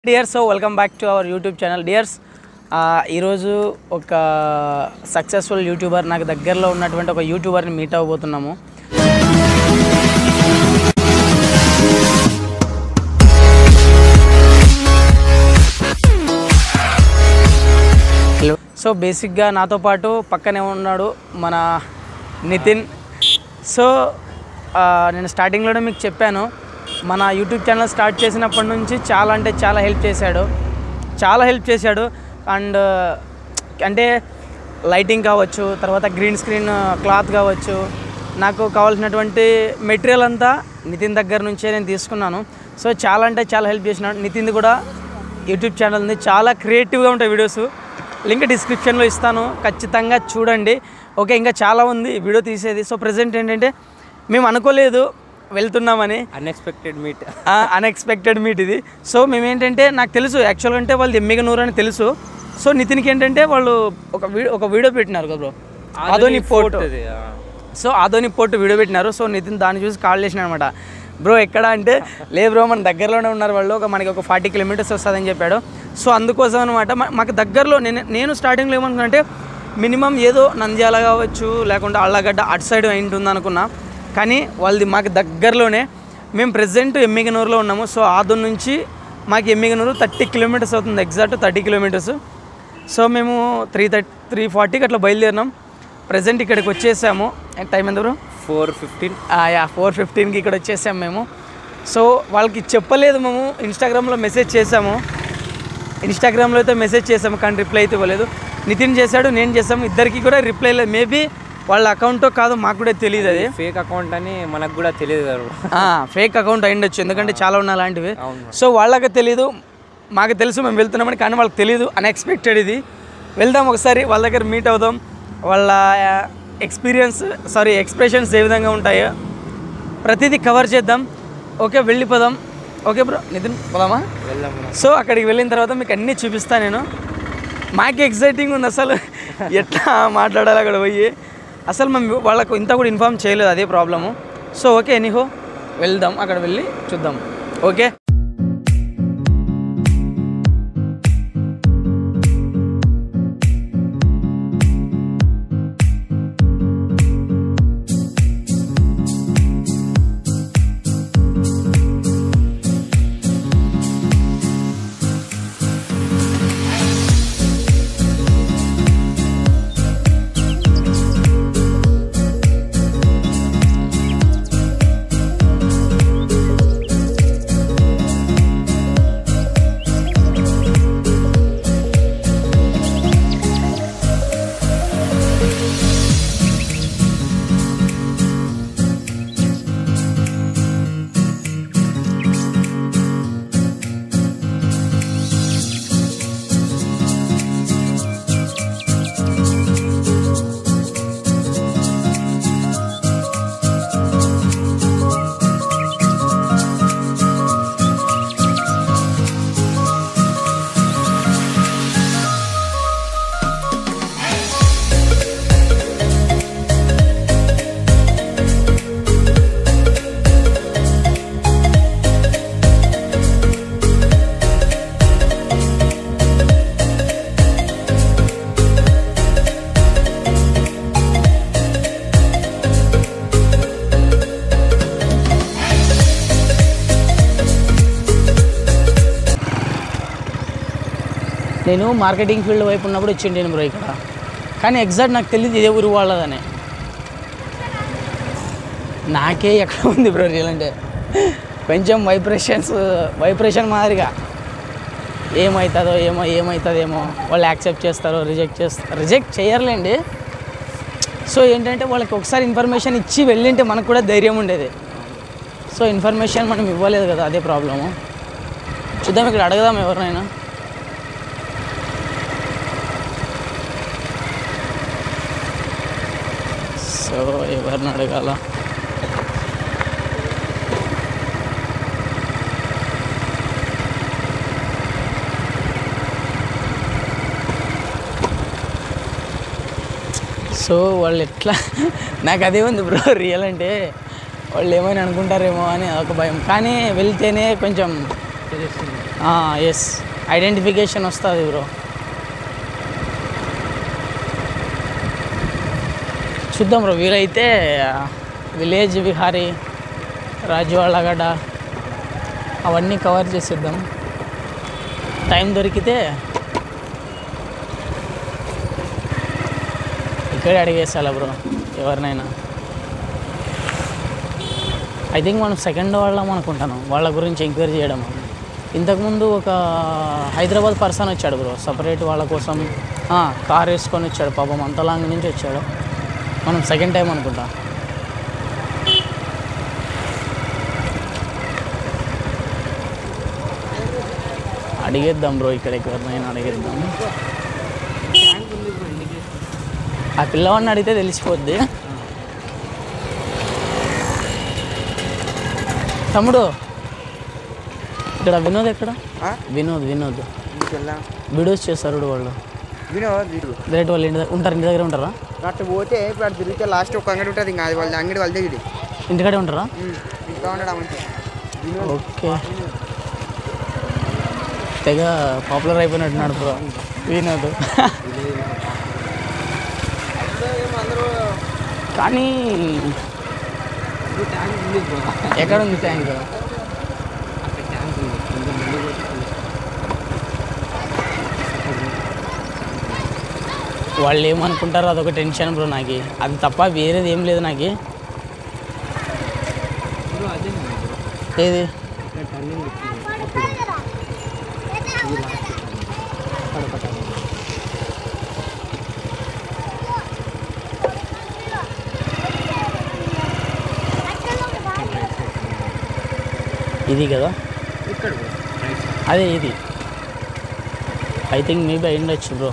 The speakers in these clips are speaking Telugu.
Dears so welcome back to our YouTube channel dears ఈరోజు ఒక సక్సెస్ఫుల్ యూట్యూబర్ నాకు దగ్గరలో ఉన్నటువంటి ఒక యూట్యూబర్ని మీట్ అవ్వబోతున్నాము హలో సో బేసిక్గా నాతో పాటు పక్కనే ఉన్నాడు మన నితిన్ సో ఆ, నేను స్టార్టింగ్లోనే మీకు చెప్పాను మన యూట్యూబ్ ఛానల్ స్టార్ట్ చేసినప్పటి నుంచి చాలా అంటే చాలా హెల్ప్ చేశాడు చాలా హెల్ప్ చేశాడు అండ్ అంటే లైటింగ్ కావచ్చు తర్వాత గ్రీన్ స్క్రీన్ క్లాత్ కావచ్చు నాకు కావాల్సినటువంటి మెటీరియల్ అంతా నితిన్ దగ్గర నుంచే నేను తీసుకున్నాను సో చాలా అంటే చాలా హెల్ప్ చేసినాడు నితిన్ది కూడా యూట్యూబ్ ఛానల్ ఉంది చాలా క్రియేటివ్గా ఉంటాయి వీడియోస్ లింక్ డిస్క్రిప్షన్లో ఇస్తాను ఖచ్చితంగా చూడండి ఓకే ఇంకా చాలా ఉంది వీడియో తీసేది సో ప్రజెంట్ ఏంటంటే మేము అనుకోలేదు వెళ్తున్నామని అన్ఎక్స్పెక్టెడ్ మీట్ అన్ఎక్స్పెక్టెడ్ మీట్ ఇది సో మేము ఏంటంటే నాకు తెలుసు యాక్చువల్గా అంటే వాళ్ళు ఎమ్మిగ నూరు అని తెలుసు సో నితిన్కి ఏంటంటే వాళ్ళు ఒక వీడియో ఒక వీడియో పెట్టినారు కదా bro Adoni photo so Adoni fort video పెట్టినారు సో నితిన్ దాన్ని చూసి కాల్ చేసిన అనమాట బ్రో ఎక్కడ అంటే లే బ్రో మన దగ్గరలోనే ఉన్నారు వాళ్ళు ఒక మనకి ఒక ఫార్టీ కిలోమీటర్స్ వస్తుందని చెప్పాడు సో అందుకోసం అనమాట మాకు దగ్గరలో నేను నేను స్టార్టింగ్లో ఏమనుకున్నా మినిమం ఏదో నంద్యాల కావచ్చు లేకుంటే అల్లగడ్డ అటు సైడ్ ఉంటుంది అనుకున్నా కానీ వాళ్ళది మాకు దగ్గరలోనే మేము ప్రజెంట్ ఎమ్మిగనూరులో ఉన్నాము సో ఆదోన్ నుంచి మాకు ఎమ్మిగనూరు థర్టీ కిలోమీటర్స్ అవుతుంది ఎగ్జాక్ట్ థర్టీ కిలోమీటర్స్ సో మేము త్రీ థర్టీ త్రీ ఫార్టీకి అట్లా బయలుదేరినాం ప్రజెంట్ ఇక్కడికి వచ్చేసాము టైం ఎంత bro four fifteen yeah four ఫిఫ్టీన్కి ఇక్కడ వచ్చేసాం మేము సో వాళ్ళకి చెప్పలేదు మేము ఇన్స్టాగ్రామ్లో మెసేజ్ చేసాము ఇన్స్టాగ్రామ్లో అయితే మెసేజ్ చేసాము కానీ రిప్లై అయితే ఇవ్వలేదు నితిన్ చేశాడు నేను చేసాము ఇద్దరికి కూడా రిప్లై లేదు మేబీ వాళ్ళ అకౌంటో కాదో మాకు కూడా తెలియదు అది ఫేక్ అకౌంట్ అని మనకు కూడా తెలియదు కదా ఫేక్ అకౌంట్ అయ్యుండొచ్చు ఎందుకంటే చాలా ఉన్నాయి అలాంటివి అవును. సో వాళ్ళకి తెలియదు మాకు తెలుసు మేము వెళ్తున్నామని కానీ వాళ్ళకి తెలియదు అన్ఎక్స్పెక్టెడ్ ఇది వెళ్దాం ఒకసారి వాళ్ళ దగ్గర మీట్ అవుదాం వాళ్ళ ఎక్స్పీరియన్స్ సారీ ఎక్స్ప్రెషన్స్ ఏ విధంగా ఉంటాయో ప్రతిదీ కవర్ చేద్దాం ఓకే వెళ్ళిపోదాం ఓకే బ్రో నితిన్ పోదామా వెళ్దాం సో అక్కడికి వెళ్ళిన తర్వాత మీకు అన్నీ చూపిస్తాను నేను మాకు ఎక్సైటింగ్ ఉంది అసలు ఎట్లా మాట్లాడాలి అక్కడ పోయి అసలు మేము వాళ్ళకు ఇంత కూడా ఇన్ఫామ్ చేయలేదు అదే ప్రాబ్లము సో ఓకే ఎనీహో వెళ్దాం అక్కడ వెళ్ళి చూద్దాం ఓకే నేను మార్కెటింగ్ ఫీల్డ్ వైపు ఉన్నప్పుడు వచ్చిండేను బ్రో ఇక్కడ కానీ ఎగ్జాక్ట్ నాకు తెలియదు ఇదే ఊరు వాళ్ళదని నాకే ఎక్కడ ఉంది బ్రో రియల్ అంటే కొంచెం వైబ్రేషన్స్ వైబ్రేషన్ మాదిరిగా ఏమవుతుందో ఏమో ఏమవుతుందేమో వాళ్ళు యాక్సెప్ట్ చేస్తారో రిజెక్ట్ చేస్తారు రిజెక్ట్ చేయర్లేండి సో ఏంటంటే వాళ్ళకి ఒకసారి ఇన్ఫర్మేషన్ ఇచ్చి వెళ్ళింటే మనకు కూడా ధైర్యం ఉండేది సో ఇన్ఫర్మేషన్ మనం ఇవ్వలేదు కదా అదే ప్రాబ్లము చూద్దాం ఇక్కడ అడగదాం ఎవరినైనా సో ఎవరిని అడగాల సో వాళ్ళు ఎట్లా నాకు అదే ఉంది బ్రో రియల్ అంటే వాళ్ళు ఏమైనా అనుకుంటారేమో అని ఒక భయం కానీ వెళ్తేనే కొంచెం ఎస్ ఐడెంటిఫికేషన్ వస్తుంది బ్రో చూద్దాం బ్రో వీలైతే విలేజ్ విహారీ రాజవాళ్ళగడ్డ అవన్నీ కవర్ చేసేద్దాం టైం దొరికితే ఇక్కడే అడిగేసాల బ్రో ఎవరినైనా ఐ థింక్ మనం సెకండ్ వాళ్ళం అనుకుంటాను వాళ్ళ గురించి ఎంక్వైరీ చేయడం ఇంతకుముందు ఒక హైదరాబాద్ పర్సన్ వచ్చాడు బ్రో సపరేట్ వాళ్ళ కోసం కార్ వేసుకొని వచ్చాడు పాపం అంత లాంగ్ నుంచి వచ్చాడు మనం సెకండ్ టైం అనుకుంటా అడిగేద్దాం బ్రో ఇక్కడ ఎవరినైనా అడిగేద్దాం ఆ పిల్లవాడిని అడిగితే తెలిసిపోద్ది తమ్ముడు ఇక్కడ వినోద్ ఎక్కడ వినోద్ వినోద్ వీడియోస్ చేస్తారు చూడు వాళ్ళు వినోద్ వీడు డైరెక్ట్ వాళ్ళు ఇంటి దగ్గర ఉంటారు ఇంటి దగ్గర ఉంటారా అట్లా పోతే ఇప్పుడు అటు తిరిగితే లాస్ట్ ఒక అంగడి ఉంటుంది ఇంకా అది వాళ్ళ అంగడి వాళ్ళ దగ్గర ఇంటికాడే ఉంటారా ఇంకా ఉండడం అంతే ఓకే తెగ పాపులర్ అయిపోయినట్టున్నాడు బ్రో వినోద్ కానీ ఎక్కడ ఉంది ట్యాంక్ వాళ్ళు ఏమనుకుంటారో అదొక టెన్షన్ బ్రో నాకు అది తప్ప వేరేది ఏం లేదు నాకు ఏది ఇది కదా ఇక్కడ అదే ఇది ఐ థింక్ మేబీ అయి ఉండొచ్చు బ్రో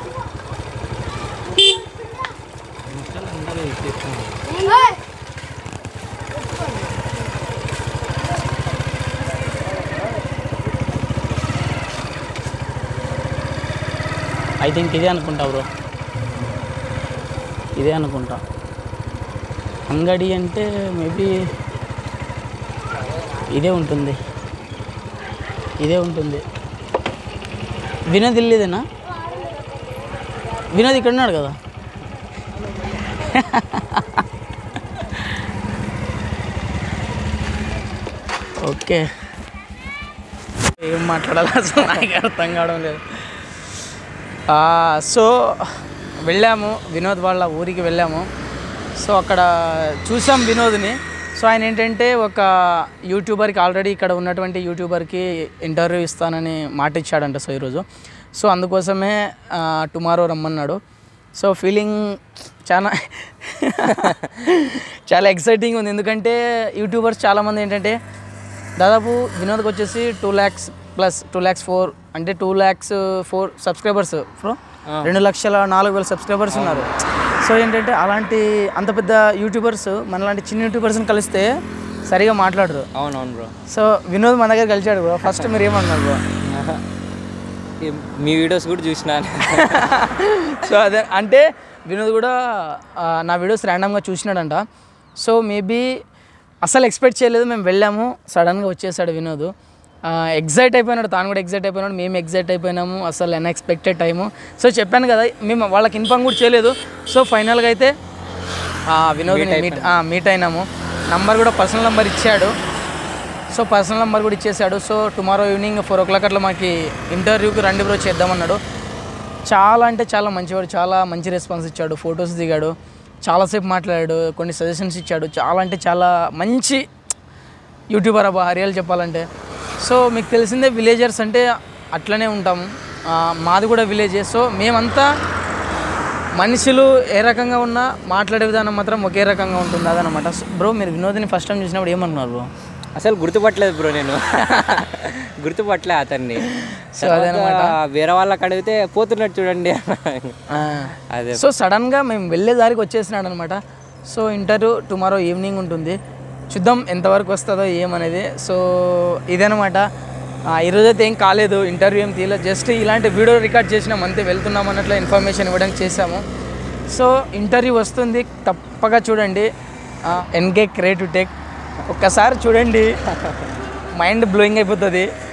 ఐ థింక్ ఇదే అనుకుంటా బ్రో ఇదే అనుకుంటా అంగడి అంటే మేబీ ఇదే ఉంటుంది ఇదే ఉంటుంది వినోద్ ఇల్లేదేనా వినోద్ ఇక్కడ ఉన్నాడు కదా ఓకే ఏం మాట్లాడాలి అసలు నాకు అర్థం కావడం లేదు ఆ, సో వెళ్ళాము వినోద్ వాళ్ళ ఊరికి వెళ్ళాము సో అక్కడ చూసాం వినోద్ని సో ఆయన ఏంటంటే ఒక యూట్యూబర్కి ఆల్రెడీ ఇక్కడ ఉన్నటువంటి యూట్యూబర్కి ఇంటర్వ్యూ ఇస్తానని మాట ఇచ్చాడంట సో ఈరోజు సో అందుకోసమే టుమారో రమ్మన్నాడు సో ఫీలింగ్ చాలా చాలా ఎక్సైటింగ్ ఉంది ఎందుకంటే యూట్యూబర్స్ చాలామంది ఏంటంటే దాదాపు వినోద్కి వచ్చేసి two lakhs plus two lakhs four అంటే two lakhs four subscribers bro రెండు లక్షల నాలుగు వేల సబ్స్క్రైబర్స్ ఉన్నారు సో ఏంటంటే అలాంటి అంత పెద్ద యూట్యూబర్స్ మనలాంటి చిన్న యూట్యూబర్స్ని కలిస్తే సరిగా మాట్లాడరు అవునవును బ్రో సో వినోద్ మన దగ్గర కలిచాడు బ్రో ఫస్ట్ మీరు ఏమన్నారు బ్రో మీ వీడియోస్ కూడా చూసిన సో అదే అంటే వినోద్ కూడా ఆ, నా వీడియోస్ ర్యాండమ్గా చూసినాడంట సో మేబీ అసలు ఎక్స్పెక్ట్ చేయలేదు మేము వెళ్ళాము సడన్గా వచ్చేసాడు వినోద్ ఎగ్జైట్ అయిపోయినాడు తాను కూడా ఎగ్జైట్ అయిపోయినాడు మేము ఎగ్జైట్ అయిపోయినాము అసలు అన్ఎక్స్పెక్టెడ్ టైము సో చెప్పాను కదా మేము వాళ్ళకి ఇన్ఫామ్ కూడా చేయలేదు సో ఫైనల్గా అయితే ఆ, వినోద్ని మీట్ మీట్ అయినాము నంబర్ కూడా పర్సనల్ నెంబర్ ఇచ్చాడు సో పర్సనల్ నెంబర్ కూడా ఇచ్చేసాడు so tomorrow evening four o'clock అట్లా మాకు ఇంటర్వ్యూకి రండి బ్రో చేద్దామన్నాడు చాలా అంటే చాలా మంచివాడు చాలా మంచి రెస్పాన్స్ ఇచ్చాడు ఫొటోస్ దిగాడు చాలాసేపు మాట్లాడాడు కొన్ని సజెషన్స్ ఇచ్చాడు చాలా అంటే చాలా మంచి యూట్యూబర్ అబ్బా హరియాలు చెప్పాలంటే సో మీకు తెలిసిందే విలేజర్స్ అంటే అట్లనే ఉంటాము ఆ, మాది కూడా విలేజే సో మేమంతా మనుషులు ఏ రకంగా ఉన్నా మాట్లాడే విధానం మాత్రం ఒకే రకంగా ఉంటుంది అదనమాట బ్రో మీరు వినోద్ని ఫస్ట్ టైం చూసినప్పుడు ఏమన్నారు బ్రో అసలు గుర్తుపట్టలేదు బ్రో నేను గుర్తుపట్టలే అతన్ని సో తర్వాత వేరే వాళ్ళకి అడిగితే పోతున్నట్టు చూడండి ఆ. అదే సో సడన్గా మేము వెళ్ళే దారికి వచ్చేసినాడు అనమాట సో ఇంటర్వ్యూ టుమారో ఈవినింగ్ ఉంటుంది చూద్దాం ఎంతవరకు వస్తుందో ఏమనేది సో ఇదనమాట ఆ, ఈరోజు అయితే ఏం కాలేదు ఇంటర్వ్యూ ఏం తీయలేదు జస్ట్ ఇలాంటి వీడియో రికార్డ్ చేసినాం అంతే వెళ్తున్నాం అన్నట్లు ఇన్ఫర్మేషన్ ఇవ్వడానికి చేశాము సో ఇంటర్వ్యూ వస్తుంది తప్పగా చూడండి ఎన్కే క్రియేటివ్ టెక్ ఒక్కసారి చూడండి మైండ్ బ్లోయింగ్ అయిపోతుంది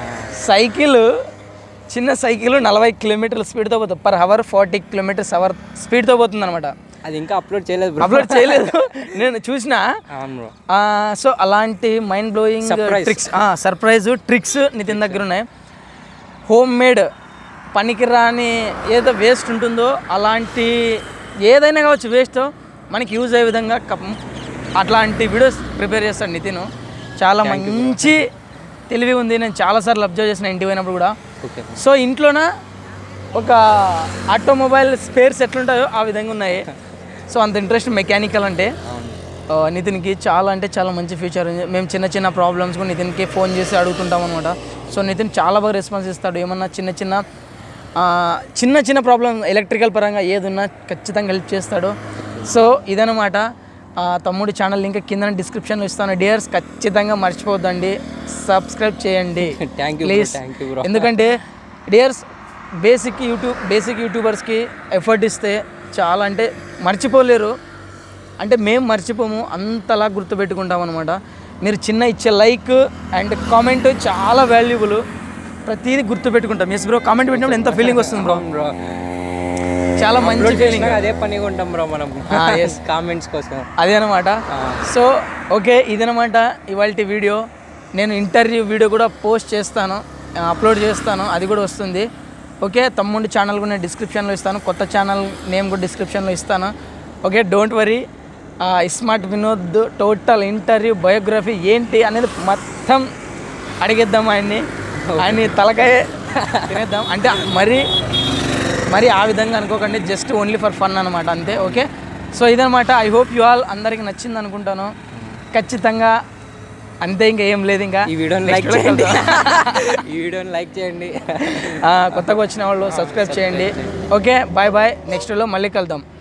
సైకిల్ చిన్న సైకిల్ నలభై కిలోమీటర్ల స్పీడ్తో పోతుంది per hour forty kilometres hour స్పీడ్తో పోతుంది అనమాట అది ఇంకా అప్లోడ్ చేయలేదు బ్రో అప్లోడ్ చేయలేదు నేను చూసిన అవును బ్రో సో అలాంటి mind blowing Surprise. Tricks surprise tricks Nitin దగ్గర ఉన్నాయి హోమ్ మేడ్ పనికిరాని ఏదో వేస్ట్ ఉంటుందో అలాంటి ఏదైనా కావచ్చు వేస్ట్ మనకి యూజ్ అయ్యే విధంగా కప్- అట్లాంటి వీడియోస్ ప్రిపేర్ చేస్తాడు నితిన్ చాలా మంచి తెలివి ఉంది నేను చాలాసార్లు అబ్జర్వ్ చేసిన ఇంటికి పోయినప్పుడు కూడా ఓకే సో ఇంట్లోన ఒక ఆటోమొబైల్ స్పేర్స్ ఎట్లుంటాయో ఆ విధంగా ఉన్నాయి సో అంత ఇంట్రెస్ట్ మెకానికల్ అంటే అవును ఆ, నితిన్కి చాలా అంటే చాలా మంచి ఫ్యూచర్ ఉంది మేము చిన్న చిన్న ప్రాబ్లమ్స్ కూడా నితిన్కి ఫోన్ చేసి అడుగుతుంటాం అనమాట సో నితిన్ చాలా బాగా రెస్పాన్స్ ఇస్తాడు ఏమన్నా చిన్న చిన్న ఆ, చిన్న చిన్న ప్రాబ్లం ఎలక్ట్రికల్ పరంగా ఏది ఉన్నా ఖచ్చితంగా హెల్ప్ చేస్తాడు సో ఇదనమాట ఆ, తమ్ముడి ఛానల్ లింక్ కింద డిస్క్రిప్షన్లో ఇస్తాను డియర్స్ ఖచ్చితంగా మర్చిపోవద్దండి సబ్స్క్రైబ్ చేయండి thank you please thank you bro ఎందుకంటే డియర్స్ బేసిక్ యూట్యూబ్ బేసిక్ యూట్యూబర్స్కి ఎఫర్ట్ ఇస్తే చాలా అంటే మర్చిపోలేరు అంటే మేము మర్చిపోము అంతలా గుర్తుపెట్టుకుంటాం అనమాట మీరు చిన్న ఇచ్చే లైక్ అండ్ కామెంట్ చాలా వాల్యుబుల్ ప్రతిదీ గుర్తుపెట్టుకుంటాం ఎస్ బ్రో కామెంట్ పెట్టినప్పుడు ఎంత ఫీలింగ్ వస్తుంది బ్రో బ్రో చాలా మంచి ఫీలింగ్ అదే పనిగా ఉంటాం బ్రో మనం yes. కామెంట్స్ కోసం అదే అనమాట సో ఓకే ఇదనమాట ఇవాళ వీడియో నేను ఇంటర్వ్యూ వీడియో కూడా పోస్ట్ చేస్తాను అప్లోడ్ చేస్తాను అది కూడా వస్తుంది ఓకే తమ్ముడి ఛానల్ కూడా నేను డిస్క్రిప్షన్లో ఇస్తాను కొత్త ఛానల్ నేమ్ కూడా డిస్క్రిప్షన్లో ఇస్తాను okay don't worry smart Vinod total interview biography ఏంటి అనేది మొత్తం అడిగేద్దాం ఆయన్ని ఆయన్ని తలకాయ తినేద్దాం అంటే మరి మరి ఆ విధంగా అనుకోకండి జస్ట్ ఓన్లీ ఫర్ ఫన్ అనమాట అంతే ఓకే సో ఇదనమాట ఐ హోప్ యు ఆల్ అందరికి నచ్చింది అనుకుంటాను ఖచ్చితంగా అంతే ఇంకా ఏం లేదు ఇంకా ఈ వీడియోని లైక్ Next చేయండి వెళ్దాం. ఈ వీడియోని లైక్ చేయండి ఆ, కొత్తగా వచ్చిన వాళ్ళు సబ్స్క్రైబ్ చేయండి ఓకే బాయ్ బాయ్ నెక్స్ట్ లో మళ్ళీ కలుద్దాం